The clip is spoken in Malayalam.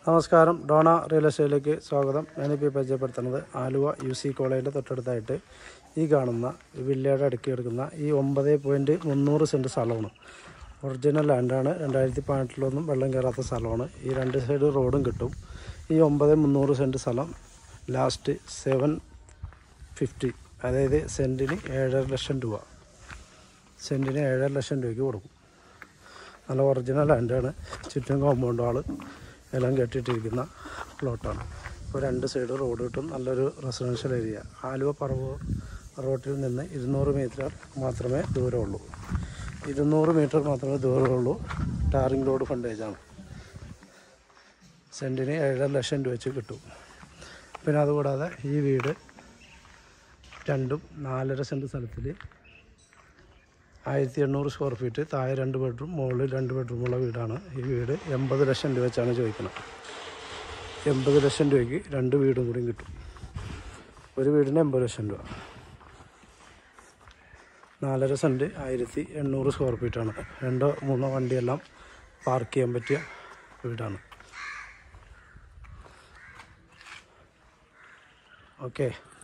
നമസ്കാരം ഡോണ റിയൽ എസ്റ്റേറ്റിലേക്ക് സ്വാഗതം ഞാനിപ്പോൾ പരിചയപ്പെടുത്തുന്നത് ആലുവ യു സി കോളേജിൻ്റെ തൊട്ടടുത്തായിട്ട് ഈ കാണുന്ന ഈ വില്ലയുടെ അടുക്കി കിടക്കുന്ന ഈ ഒമ്പത് പോയിൻറ്റ് മുന്നൂറ് സെൻറ്റ് സ്ഥലമാണ് ഒറിജിനൽ ലാൻഡാണ് രണ്ടായിരത്തി പതിനെട്ടിലൊന്നും വെള്ളം കയറാത്ത സ്ഥലമാണ് ഈ രണ്ട് സൈഡ് റോഡും കിട്ടും ഈ ഒമ്പത് മുന്നൂറ് സെൻറ്റ് സ്ഥലം ലാസ്റ്റ് സെവൻ ഫിഫ്റ്റി അതായത് സെൻറ്റിന് ഏഴര ലക്ഷം രൂപ സെൻറ്റിന് ഏഴര ലക്ഷം രൂപയ്ക്ക് കൊടുക്കും നല്ല ഒറിജിനൽ ലാൻഡാണ് ചുറ്റും കോമ്പൗണ്ട് വാള് എല്ലാം കെട്ടിയിട്ടിരിക്കുന്ന പ്ലോട്ടാണ് ഇപ്പോൾ രണ്ട് സൈഡ് റോഡ് കിട്ടും നല്ലൊരു റെസിഡൻഷ്യൽ ഏരിയ ആലുവ പറവൂർ റോട്ടിൽ നിന്ന് ഇരുന്നൂറ് മീറ്റർ മാത്രമേ ദൂരമുള്ളൂ ഇരുന്നൂറ് മീറ്റർ മാത്രമേ ദൂരമുള്ളൂ ടാറിംഗ് റോഡ് ഫണ്ടേജാണ് സെൻറ്റിന് ഏഴര ലക്ഷം രൂപ വെച്ച് കിട്ടും പിന്നെ അതുകൂടാതെ ഈ വീട് രണ്ടും നാലര സെൻറ്റ് സ്ഥലത്തിൽ ആയിരത്തി എണ്ണൂറ് സ്ക്വയർ ഫീറ്റ് താഴെ രണ്ട് ബെഡ്റൂം മുകളിൽ രണ്ട് ബെഡ്റൂമുള്ള വീടാണ് ഈ വീട് എൺപത് ലക്ഷം രൂപ വെച്ചാണ് ചോദിക്കുന്നത് എൺപത് ലക്ഷം രൂപയ്ക്ക് രണ്ട് വീടും കൂടിയും കിട്ടും ഒരു വീടിന് എൺപത് ലക്ഷം രൂപ നാലര സെൻറ്റ് ആയിരത്തി എണ്ണൂറ് സ്ക്വയർ ഫീറ്റാണ് രണ്ടോ മൂന്നോ വണ്ടിയെല്ലാം പാർക്ക് ചെയ്യാൻ പറ്റിയ വീടാണ് ഓക്കെ